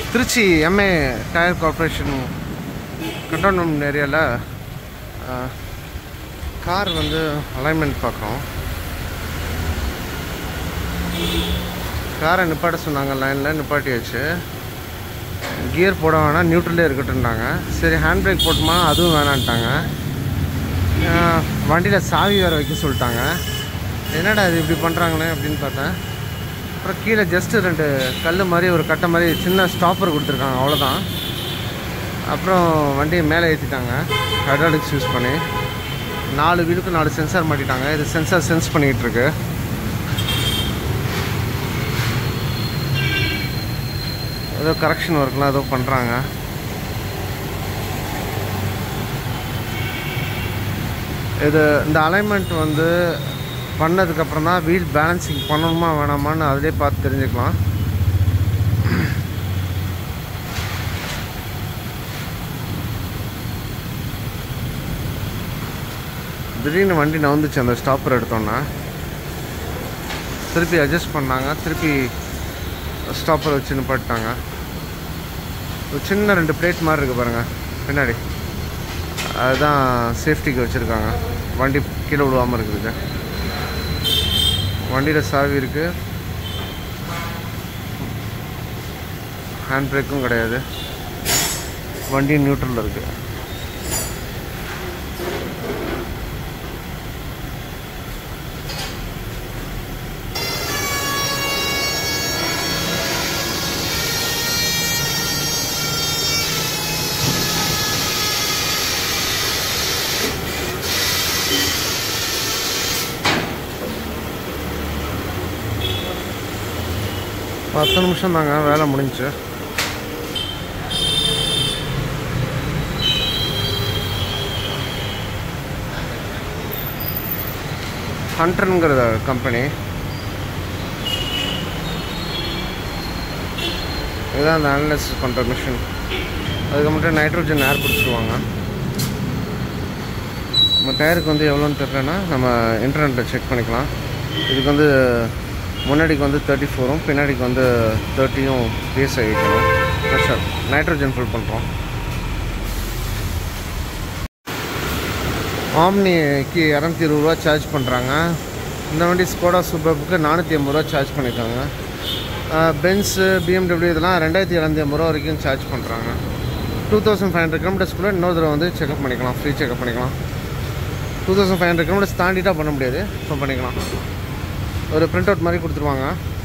Trichy MA tyre corporation cantonment ஏரியாவில் car வந்து alignment பார்க்குறோம் காரை நிப்பாட்ட சொன்னாங்க லைனில் நிப்பாட்டியாச்சு கியர் போட வேணாம் நியூட்ரலே இருக்கட்டும்ட்டாங்க சரி ஹேண்ட் பிரேக் போட்டுமா அதுவும் வேணான்ட்டாங்க வண்டியில் சாவி வேறு வைக்க சொல்லிட்டாங்க என்னடா இது இப்படி பண்ணுறாங்களே அப்படின்னு பார்த்தேன் அப்புறம் கீழே ஜஸ்ட்டு ரெண்டு கல் மாதிரி ஒரு கட்டை மாதிரி சின்ன ஸ்டாப்பர் கொடுத்துருக்காங்க அவ்வளோதான் அப்புறம் வண்டியை மேலே ஏற்றிட்டாங்க ஹைட்ராலிக்ஸ் யூஸ் பண்ணி நாலு வீலுக்கு நாலு சென்சார் மாட்டிட்டாங்க இது சென்சார் சென்ஸ் பண்ணிக்கிட்டு இருக்கு ஏதோ கரெக்ஷன் ஒர்க்லாம் ஏதோ பண்ணுறாங்க இது இந்த அலைன்மெண்ட் வந்து பண்ணதுக்கப்புறம் தான் வீல் பேலன்சிங் பண்ணணுமா வேணாமான்னு அதிலே பார்த்து தெரிஞ்சுக்கலாம் திடீர்னு வண்டி நவுந்துச்சு அந்த ஸ்டாப்பர் எடுத்தோன்னே திருப்பி அட்ஜஸ்ட் பண்ணாங்க திருப்பி ஸ்டாப்பர் வச்சு நிப்பாட்டாங்க ஒரு சின்ன ரெண்டு பிளேட் மாதிரி இருக்குது பாருங்கள் பின்னாடி அதுதான் சேஃப்டிக்கு வச்சுருக்காங்க வண்டி கீழே விழுவாமல் இருக்குதுங்க வண்டியில் சாவி இருக்குது ஹேண்ட் பிரேக்கும் கிடையாது வண்டி நியூட்ரலில் இருக்குது பத்து நிமிஷம் தாங்க வேலை முடிஞ்சுச்சு ஹண்ட்ரனுங்கிற கம்பெனி இதுதான் அந்த அனலைசிஸ் பண்ணுற மிஷின் அதுக்கு மட்டும் நைட்ரோஜன் ஏர் பிடிச்சிருவாங்க நம்ம டயருக்கு வந்து எவ்வளோன்னு தெரிலனா நம்ம இன்டர்நெட்டில் செக் பண்ணிக்கலாம் இதுக்கு வந்து முன்னாடிக்கு வந்து தேர்ட்டி ஃபோரும் பின்னாடிக்கு வந்து தேர்ட்டியும் பேஸ் வைக்கணும் ப்ரெஷர் நைட்ரோஜன் ஃபில் பண்ணுறோம் ஆம்னிக்கு இரநூத்தி இருபது ரூபா சார்ஜ் பண்ணுறாங்க இந்த வண்டி ஸ்கோடா சூப்பருக்கு நானூற்றி ஐம்பது ரூபா சார்ஜ் பண்ணியிருக்காங்க பென்ஸு பிஎம்டபிள்யூ இதெல்லாம் ரெண்டாயிரத்தி இரநூத்தி ஐம்பது ரூபா வரைக்கும் சார்ஜ் பண்ணுறாங்க டூ தௌசண்ட் ஃபைவ் ஹண்ட்ரட் கிலோமீட்டர்ஸ்க்குள்ளே இன்னொரு தடவை வந்து செக்அப் பண்ணிக்கலாம் ஃப்ரீ செக்அப் பண்ணிக்கலாம் two thousand five hundred kilometres தாண்டிட்டா பண்ண முடியாது இப்போ பண்ணிக்கலாம் ஒரு பிரிண்ட் அவுட் மாதிரி கொடுத்துருவாங்க